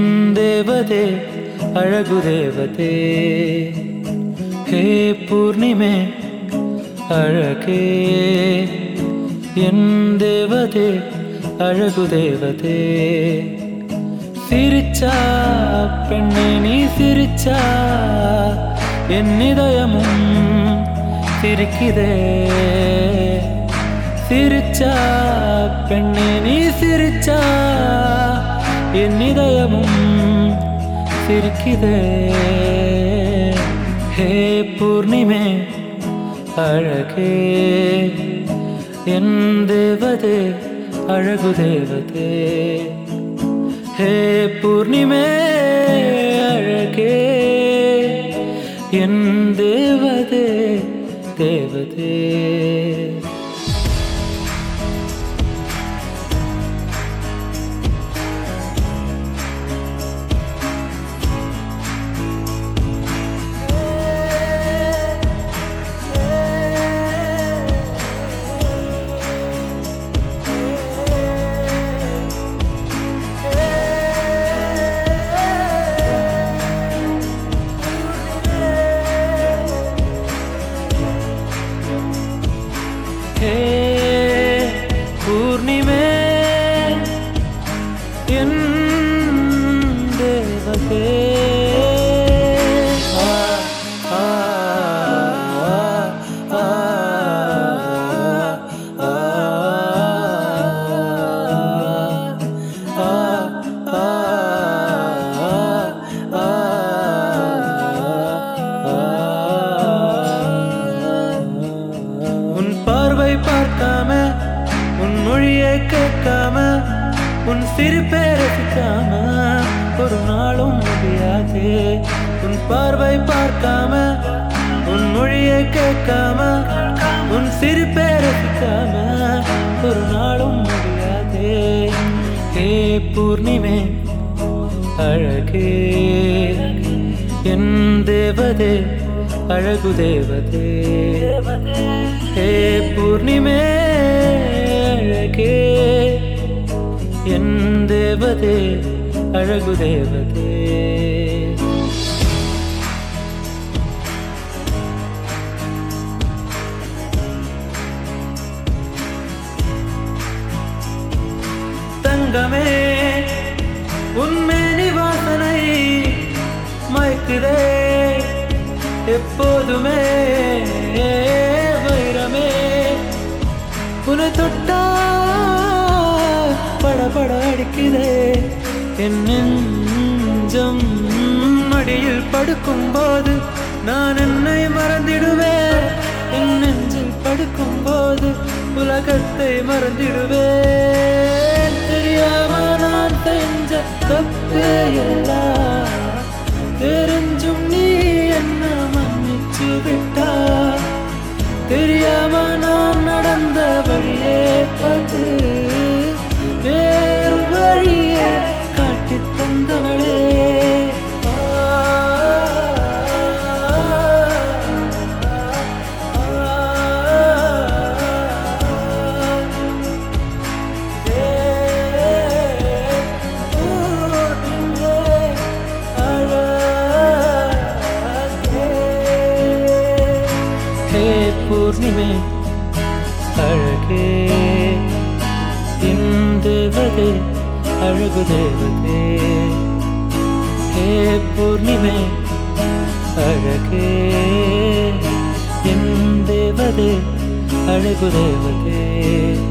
ದೇವತೆ ಅழகு ದೇವತೆ ಹೇ ಪೂರ್ಣಿಮೆ அழகே என் தேவதே அழகு தேவதே சிரிச்சா பெண்ணே நீ சிரிச்சா என் இதயமும் சிரிக்குதே சிரிச்சா பெண்ணே நீ சிரிச்சா என் இதயமும் சிரிக்குதே ஹே பூர்ணிமே அழகே என் தேவதே அழகு தேவதே ஹே பூர்ணிமே அழகே என் தேவதே தேவதே ஹே பூர்ணிமே என் தேவதே ஆ, ஆ, ஆ, ஆ, ஆ, ஆ, ஆ, உன் பார்வை பார்க்காம உன் மொழியை கேட்காம உன் சிரிப்பை ரசிக்காம ஒரு நாளும் முடியாது உன் பார்வை பார்க்காம உன் மொழியை கேட்காம உன் சிரிப்பை ரசிக்காம ஒரு நாளும் முடியாது ஹே பூர்ணிமே அழகே என் தேவதே அழகு தேவதே ஹே பூர்ணிமே அழகே என் தேவதே அழகு தேவதே தங்கமே உண்மை வாசனை மயக்குதே எப்போதுமே வைரமே உன்னை தொட்டா படபட அடிக்குதே என் நெஞ்சம் மடியில் படுக்கும்போது நான் என்னை மறந்திடுவேன் என் நெஞ்சில் படுக்கும்போது உலகத்தை மறந்திடுவேன் தெரியாம நான் செஞ்ச தப்பே எல்லாம் தெரிஞ்சும் நீ என்ன மன்னிச்சு விட்டா தெரியாம நான் நடந்த வழியே பார்த்து வேறு வழியே காட்டி தந்தவளே ஆ, ஹே பூர்ணிமே அழகே என் தேவதே அழகு தேவதே ஹே பூர்ணிமே அழகே என் தேவதே அழகு தேவதே